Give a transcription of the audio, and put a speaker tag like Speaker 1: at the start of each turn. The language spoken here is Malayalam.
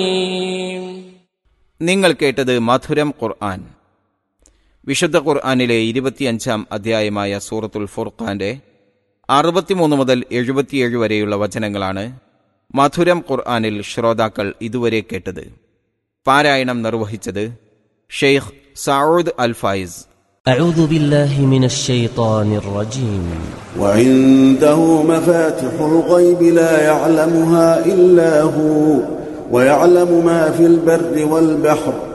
Speaker 1: നിങ്ങൾ കേട്ടത് മധുരം ഖുർആൻ വിശുദ്ധ ഖുർആനിലെ ഇരുപത്തിയഞ്ചാം അധ്യായമായ സൂറത്തുൽ ഫുർഖാന്റെ അറുപത്തിമൂന്ന് മുതൽ എഴുപത്തിയേഴ് വരെയുള്ള വചനങ്ങളാണ് മധുരം ഖുർആനിൽ ശ്രോതാക്കൾ ഇതുവരെ കേട്ടത് പാരായണം നിർവഹിച്ചത് ഷെയ്ഖ് സൗദ് അൽ ഫൈസ്
Speaker 2: أعوذ بالله من الشيطان الرجيم
Speaker 3: وعنده مفاتح الغيب لا يعلمها إلا هو ويعلم ما في البر والبحر